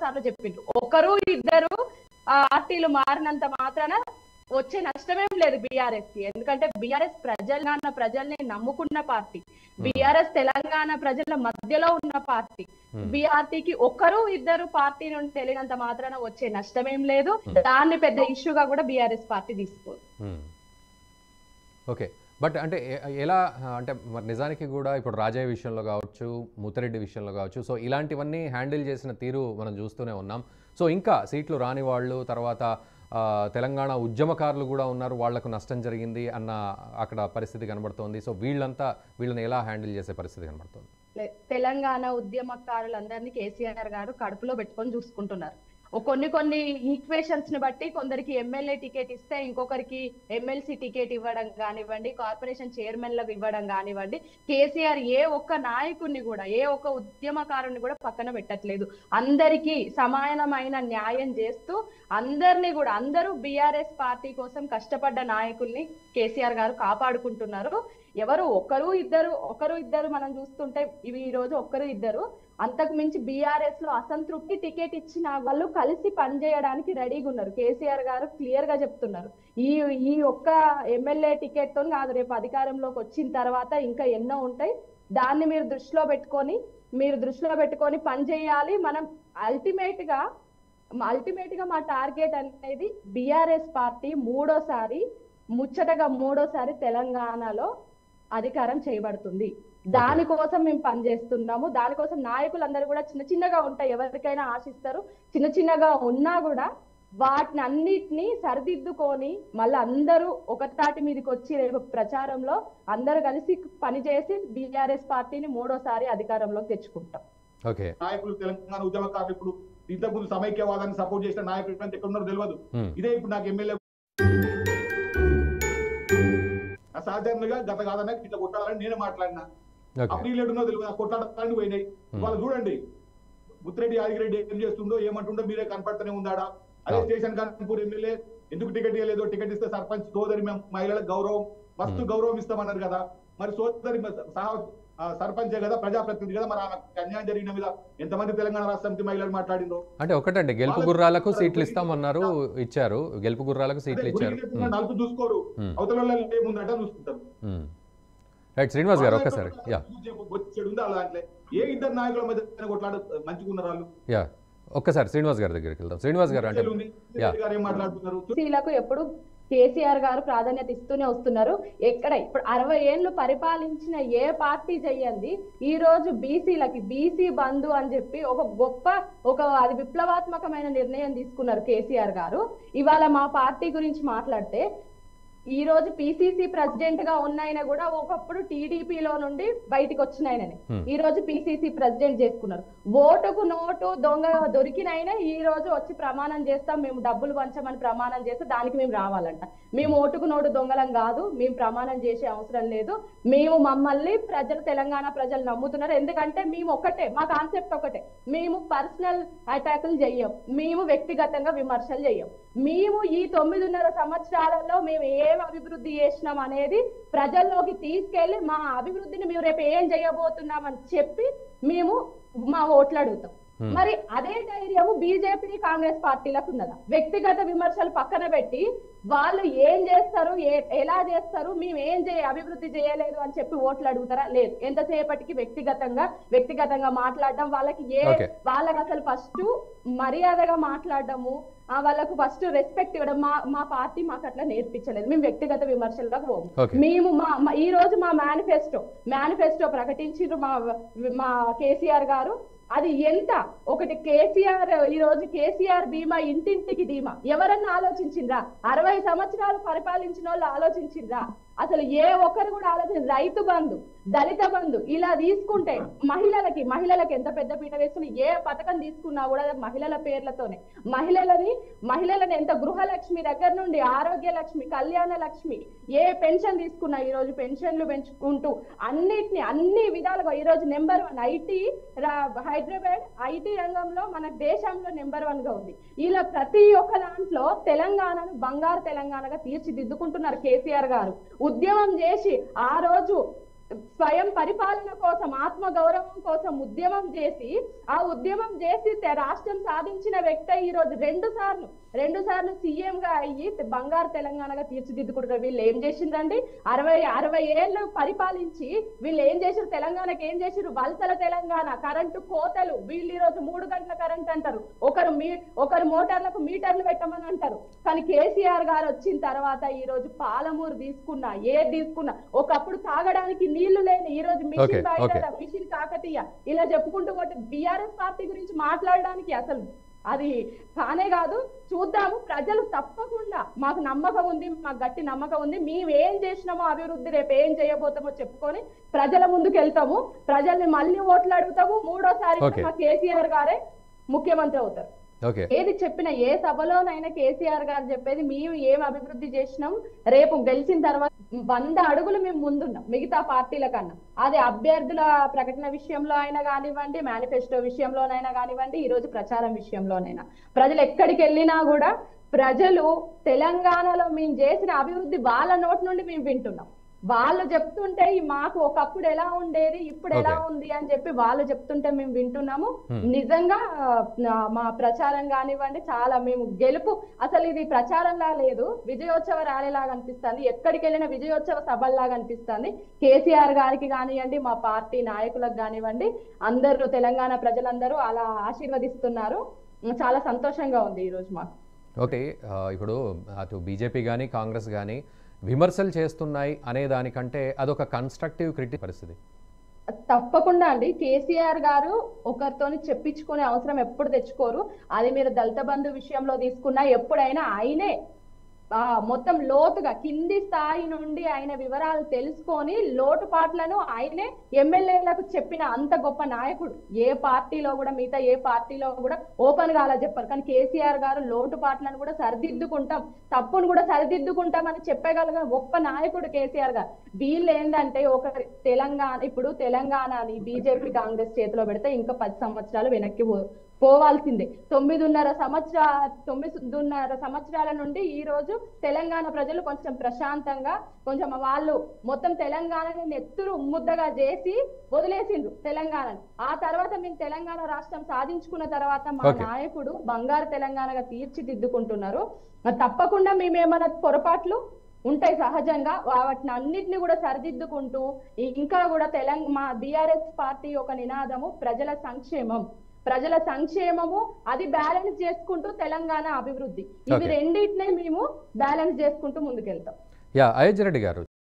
సార్లు చెప్పిండ్రు ఒకరు ఇద్దరు ఆ, పార్టీలు మారినంత మాత్రాన వచ్చే నష్టమేం లేదు బీఆర్ఎస్ కి ఎందుకంటే బీఆర్ఎస్ తెలంగాణ ప్రజల్ని నమ్ముకున్న పార్టీ బీఆర్ఎస్ తెలంగాణ ప్రజల మధ్యలో ఉన్న పార్టీ Hmm. బీఆర్టీకి ఒకరు ఇద్దరు పార్టీ నుండి తెలియనంత మాత్రాన వచ్చే నష్టమేం లేదు దాన్ని పెద్ద ఇష్యూగా కూడా బీఆర్ఎస్ పార్టీ తీసుకోదు మ్మ్. ఓకే బట్ అంటే ఎ- ఎలా అంటే మరి నిజానికి కూడా ఇప్పుడు రాజయ్య విషయంలో కావచ్చు ముత్తరెడ్డి విషయంలో కావచ్చు సో ఇలాంటివన్నీ హ్యాండిల్ చేసిన తీరు మనం చూస్తూనే ఉన్నాం సో ఇంకా సీట్లు రాని వాళ్ళు తర్వాత ఆ, తెలంగాణ ఉద్యమకారులు కూడా ఉన్నారు వాళ్లకు నష్టం జరిగింది అన్న అక్కడ పరిస్థితి కనబడుతోంది సో వీళ్ళంతా వీళ్ళని ఎలా హ్యాండిల్ చేసే పరిస్థితి కనబడుతోంది లే- తెలంగాణ ఉద్యమకారులందరినీ కేసీఆర్ గారు కడుపులో పెట్టుకొని చూసుకుంటున్నారు ఓ కొన్ని కొన్ని ఈక్వేషన్స్ ని బట్టి కొందరికి ఎమ్మెల్యే టికెట్ ఇస్తే ఇంకొకరికి ఎమ్మెల్సీ టికెట్ ఇవ్వడం కానివ్వండి కార్పొరేషన్ చైర్మన్లకు ఇవ్వడం కానివ్వండి కేసీఆర్ ఏ ఒక్క నాయకుడిని కూడా ఏ ఒక్క ఉద్యమకారుని కూడా పక్కన పెట్టట్లేదు అందరికీ సమానమైన న్యాయం చేస్తూ అందరినీ కూడా అందరూ బీఆర్ఎస్ పార్టీ కోసం కష్టపడ్డ నాయకుల్ని కేసీఆర్ గారు కాపాడుకుంటున్నారు ఎవరు ఒకరు ఇద్దరు ఒకరు ఇద్దరు మనం చూస్తుంటే ఇవి ఈ రోజు ఒక్కరు ఇద్దరు అంతకు మించి బీఆర్ఎస్ లో అసంతృప్తి టికెట్ ఇచ్చిన వాళ్ళు కలిసి పనిచేయడానికి రెడీగా ఉన్నారు కేసీఆర్ గారు క్లియర్ గా చెప్తున్నారు ఈ ఈ ఒక్క ఎమ్మెల్యే టికెట్ తో కాదు రేపు అధికారంలోకి వచ్చిన తర్వాత ఇంకా ఎన్నో ఉంటాయి దాన్ని మీరు దృష్టిలో పెట్టుకొని మీరు దృష్టిలో పెట్టుకొని పనిచేయాలి మనం అల్టిమేట్ గా అల్టిమేట్ గా మా టార్గెట్ అనేది బిఆర్ఎస్ పార్టీ మూడోసారి ముచ్చటగా మూడోసారి తెలంగాణలో అధికారం చేయబడుతుంది దానికోసం మేము పనిచేస్తున్నాము దానికోసం నాయకులందరూ కూడా చిన్న చిన్నగా ఉంటాయి ఎవరికైనా ఆశిస్తారు చిన్న చిన్నగా ఉన్నా కూడా వాటిని అన్నిటినీ సరిదిద్దుకొని మళ్ళీ అందరూ ఒక తాటి మీదకి వచ్చి రేపు ప్రచారంలో అందరూ కలిసి పనిచేసి బీఆర్ఎస్ పార్టీని మూడోసారి అధికారంలోకి తెచ్చుకుంటాం ఓకే నాయకులు తెలంగాణ ఉద్యమకారులు ఇప్పుడు ఇంతకుముందు సమైక్యవాదాన్ని సపోర్ట్ చేసిన నాయకులు ఎంత ఎక్కడున్నారో తెలియదు మ్మ్. ఇదే ఇప్పుడు నాకు ఎమ్మెల్యే సాధారణంగా గత కాదన్నా ఇట్లా కొట్టాలని నేనే మాట్లాడినా ఓకే అప్పుడు వీళ్ళు ఎడున్నో తెలియదు ఆ కొట్లాడాలని పోయినాయి వాళ్ళు చూడండి ముత్తిరెడ్డి యాదగిరెడ్డి ఏం చేస్తుందో ఏమంటుండో మీరే కనపడుతూనే ఉందాడా అదే అవును. స్టేషన్ కాన్పూర్ ఎమ్మెల్యే ఎందుకు టికెట్ ఇవ్వలేదు టికెట్ ఇస్తే సర్పంచ్ సోదరి మేము మహిళలకు గౌరవం మస్తు Hmm. గౌరవం ఇస్తామన్నారు కదా మరి సోదరి మ- సహా ఆ, సర్పంచే కదా ప్రజాప్రతినిధి కదా మరి ఆమెకు అన్యాయం జరిగిన మీద ఎంతమంది తెలంగాణ రాష్ట్ర సమితి మహిళలు మాట్లాడిందో అంటే ఒకటండి గెలుపు గుర్రాలకు సీట్లు ఇస్తామన్నారు ఇచ్చారు గెలుపు గుర్రాలకు సీట్లు అదే ఇచ్చారు గురికి నలుపు చూసుకోరు మ్మ్. అవతల వాళ్ళు ఏముందట చూసుకుంటారు మ్మ్. రైట్ శ్రీనివాస్ గారు ఒక్కసారి యా వచ్చాడు ఉంది వాళ్ళ దాంట్లో ఏ ఇద్దరు నాయకుల మధ్య కొట్లాడు మంచిగా ఉన్నారు వాళ్ళు యా ఒక్కసారి శ్రీనివాస్ గారి దగ్గరికి వెళ్దాం శ్రీనివాస్ గారు అంటే ఉంది యా. గారు ఏం మాట్లాడుతున్నారు బీసీలకు ఎప్పుడు కేసీఆర్ గారు ప్రాధాన్యత ఇస్తూనే వస్తున్నారు ఎక్కడ ఇప్పుడు అరవై ఏళ్ళు పరిపాలించిన ఏ పార్టీ చెయ్యండి ఈ రోజు బీసీలకి బీసీ బంధు అని చెప్పి ఒక గొప్ప ఒక అది విప్లవాత్మకమైన నిర్ణయం తీసుకున్నారు కేసీఆర్ గారు ఇవాళ మా పార్టీ గురించి మాట్లాడితే ఈ రోజు పిసిసి ప్రెసిడెంట్ గా ఉన్నాయన కూడా ఒకప్పుడు టీడీపీలో నుండి బయటికి వచ్చిన ఆయననే Hmm. ఈ రోజు పిసిసి ప్రెసిడెంట్ చేసుకున్నారు ఓటుకు నోటు దొంగ దొరికినైనా ఈ రోజు వచ్చి ప్రమాణం చేస్తాం మేము డబ్బులు పంచమని ప్రమాణం చేస్తే దానికి మేము రావాలంట మేము ఓటుకు నోటు దొంగలం కాదు మేము ప్రమాణం చేసే అవసరం లేదు మేము మమ్మల్ని ప్రజలు తెలంగాణ ప్రజలు నమ్ముతున్నారు ఎందుకంటే మేము ఒకటే మా కాన్సెప్ట్ ఒకటే మేము పర్సనల్ అటాకులు చెయ్యం మేము వ్యక్తిగతంగా విమర్శలు చెయ్యం మేము ఈ తొమ్మిదిన్నర సంవత్సరాలలో మేము ఏం అభివృద్ధి చేసినాం అనేది ప్రజల్లోకి తీసుకెళ్లి మా అభివృద్ధిని మేము రేపు ఏం చేయబోతున్నామని చెప్పి మేము మా ఓట్లు అడుగుతాం Hmm. మరి అదే ధైర్యము బీజేపీ కాంగ్రెస్ పార్టీలకు ఉన్నదా వ్యక్తిగత విమర్శలు పక్కన పెట్టి వాళ్ళు ఏం చేస్తారు ఏ- ఎలా చేస్తారు మేము ఏం చేయ అభివృద్ధి చేయలేదు అని చెప్పి ఓట్లు అడుగుతారా లేదు ఎంతసేపటికి వ్యక్తిగతంగా వ్యక్తిగతంగా మాట్లాడడం వాళ్ళకి ఏ Okay. వాళ్ళకి అసలు ఫస్ట్ మర్యాదగా మాట్లాడడము ఆ వాళ్ళకు ఫస్ట్ రెస్పెక్ట్ ఇవ్వడం మా మా పార్టీ మాకు అట్లా నేర్పించలేదు మేము వ్యక్తిగత విమర్శలకు పోము ఓకే మేము మా మా- ఈ రోజు మా మేనిఫెస్టో మేనిఫెస్టో ప్రకటించారు మా మా కేసీఆర్ గారు అది ఎంత ఒకటి కేసీఆర్ ఈ రోజు కేసీఆర్ బీమా ఇంటింటికి ధీమా ఎవరన్నా ఆలోచించిండ్రా అరవై సంవత్సరాలు పరిపాలించిన వాళ్ళు ఆలోచించిండ్రా అసలు ఏ ఒక్కరు కూడా ఆలోచన రైతు బంధు దళిత బంధు ఇలా తీసుకుంటే మహిళలకి మహిళలకు ఎంత పెద్ద పీట వేసుకుని ఏ పథకం తీసుకున్నా కూడా అది మహిళల పేర్లతోనే మహిళలని మహిళలను ఎంత గృహలక్ష్మి దగ్గర నుండి ఆరోగ్య లక్ష్మి కళ్యాణ లక్ష్మి ఏ పెన్షన్ తీసుకున్నా ఈ రోజు పెన్షన్లు పెంచుకుంటూ అన్నిటిని అన్ని విధాలుగా ఈ రోజు number one IT Hyderabad IT రంగంలో మన దేశంలో నెంబర్ వన్ గా ఉంది ఇలా ప్రతి ఒక్క దాంట్లో తెలంగాణను బంగారు తెలంగాణగా తీర్చిదిద్దుకుంటున్నారు కేసీఆర్ గారు ఉద్యమం చేసి ఆ రోజు స్వయం పరిపాలన కోసం ఆత్మ గౌరవం కోసం ఉద్యమం చేసి ఆ ఉద్యమం చేసి తె- రాష్ట్రం సాధించిన వ్యక్తి ఈ రోజు రెండు సార్లు రెండు సార్లు సీఎం గా అయ్యి తె- బంగారు తెలంగాణగా తీర్చిదిద్దుకుంటారు వీళ్ళు ఏం చేసిండ్రండి అరవై అరవై ఏళ్ళు పరిపాలించి వీళ్ళు ఏం చేసారు తెలంగాణకి ఏం చేసారు వలసల తెలంగాణ కరెంటు కోతలు వీళ్ళు ఈ రోజు మూడు గంటల కరెంట్ అంటారు ఒకరు మీ ఒకరు మోటార్లకు మీటర్లు పెట్టమని అంటారు కానీ కేసీఆర్ గారు వచ్చిన తర్వాత ఈ రోజు పాలమూరు తీసుకున్నా ఏది తీసుకున్నా ఒకప్పుడు తాగడానికి నీళ్లు లేని ఈ రోజు Okay, మిషన్ okay. బయట మిషన్ కాకతీయ ఇలా చెప్పుకుంటూ పోతే బీఆర్ఎస్ పార్టీ గురించి మాట్లాడడానికి అసలు అది కానే కాదు చూద్దాము ప్రజలు తప్పకుండా మాకు నమ్మకం ఉంది మాకు గట్టి నమ్మకం ఉంది మేము ఏం చేసినామో అభివృద్ధి రేపు ఏం చేయబోతామో చెప్పుకొని ప్రజల ముందుకు వెళ్తాము ప్రజల్ని మళ్ళీ ఓట్లు అడుగుతాము మూడోసారి కూడా Okay. మా కేసీఆర్ గారే ముఖ్యమంత్రి అవుతారు ఓకే ఏది చెప్పినా ఏ సభలోనైనా కేసీఆర్ గారు చెప్పేది మేము ఏం అభివృద్ధి చేసినాం రేపు గెలిచిన తర్వాత వంద అడుగులు మేము ముందున్నాం మిగతా పార్టీల కన్నా అది అభ్యర్థుల ప్రకటన విషయంలో అయినా కానివ్వండి మేనిఫెస్టో విషయంలోనైనా కానివ్వండి ఈ రోజు ప్రచారం విషయంలోనైనా ప్రజలు ఎక్కడికి వెళ్ళినా కూడా ప్రజలు తెలంగాణలో మేము చేసిన అభివృద్ధి వాళ్ళ నోటి నుండి మేము వింటున్నాం వాళ్ళు చెప్తుంటే ఈ మాకు ఒకప్పుడు ఎలా ఉండేది ఇప్పుడు ఎలా Okay. ఉంది అని చెప్పి వాళ్ళు చెప్తుంటే మేము వింటున్నాము Hmm. నిజంగా ఆ, మా ప్రచారం కానివ్వండి చాలా మేము గెలుపు అసలు ఇది ప్రచారంలా లేదు విజయోత్సవ ర్యాలీలాగా అనిపిస్తుంది ఎక్కడికి వెళ్ళిన విజయోత్సవ సభల్లాగా అనిపిస్తుంది కేసీఆర్ గారికి కానివ్వండి మా పార్టీ నాయకులకు కానివ్వండి అందరూ తెలంగాణ ప్రజలందరూ అలా ఆశీర్వదిస్తున్నారు చాలా సంతోషంగా ఉంది ఈ రోజు మాకు ఓకే ఆ, ఇప్పుడు అటు బీజేపీ కానీ కాంగ్రెస్ కానీ విమర్శలు చేస్తున్నాయి అనే దానికంటే అదొక కన్స్ట్రక్టివ్ క్రిటి పరిస్థితి తప్పకుండా అండి కేసీఆర్ గారు ఒకరితోని చెప్పించుకునే అవసరం ఎప్పుడు తెచ్చుకోరు అది మీరు దళిత బంధు విషయంలో తీసుకున్నా ఎప్పుడైనా ఆయనే ఆ, మొత్తం లోతుగా కింది స్థాయి నుండి ఆయన వివరాలు తెలుసుకొని లోటుపాట్లను ఆయనే ఎమ్మెల్యేలకు చెప్పిన అంత గొప్ప నాయకుడు ఏ పార్టీలో కూడా మిగతా ఏ పార్టీలో కూడా ఓపెన్ గా అలా చెప్పారు కానీ కేసీఆర్ గారు లోటుపాట్లను కూడా సరిదిద్దుకుంటాం తప్పును కూడా సరిదిద్దుకుంటాం అని చెప్పగలిగిన గొప్ప నాయకుడు కేసీఆర్ గారు వీళ్ళు ఏంటంటే ఒక తెలంగాణ ఇప్పుడు తెలంగాణని బీజేపీ కాంగ్రెస్ చేతిలో పెడితే ఇంకా పది సంవత్సరాలు వెనక్కి పో- పోవాల్సిందే తొమ్మిదిన్నర సంవత్సర తొమ్మిదిన్నర సంవత్సరాల నుండి ఈ రోజు తెలంగాణ ప్రజలు కొంచెం ప్రశాంతంగా కొంచెం వాళ్ళు మొత్తం తెలంగాణని నెత్తురు ముద్దగా చేసి వదిలేసిండ్రు తెలంగాణని ఆ తర్వాత మేము తెలంగాణ రాష్ట్రం సాధించుకున్న తర్వాత మా Okay. నాయకుడు బంగారు తెలంగాణగా తీర్చిదిద్దుకుంటున్నారు మరి తప్పకుండా మేమేమైనా పొరపాట్లు ఉంటాయి సహజంగా వాటిని అన్నిటిని కూడా సరిదిద్దుకుంటూ ఇ- ఇంకా కూడా తెలంగాణ మా బీఆర్ఎస్ పార్టీ ఒక నినాదము ప్రజల సంక్షేమం ప్రజల సంక్షేమము అది బ్యాలెన్స్ చేసుకుంటూ తెలంగాణ అభివృద్ధి ఇవి Okay. రెండింటినే మేము బ్యాలెన్స్ చేసుకుంటూ ముందుకెళ్తాం యా అయోధ్య రెడ్డి గారు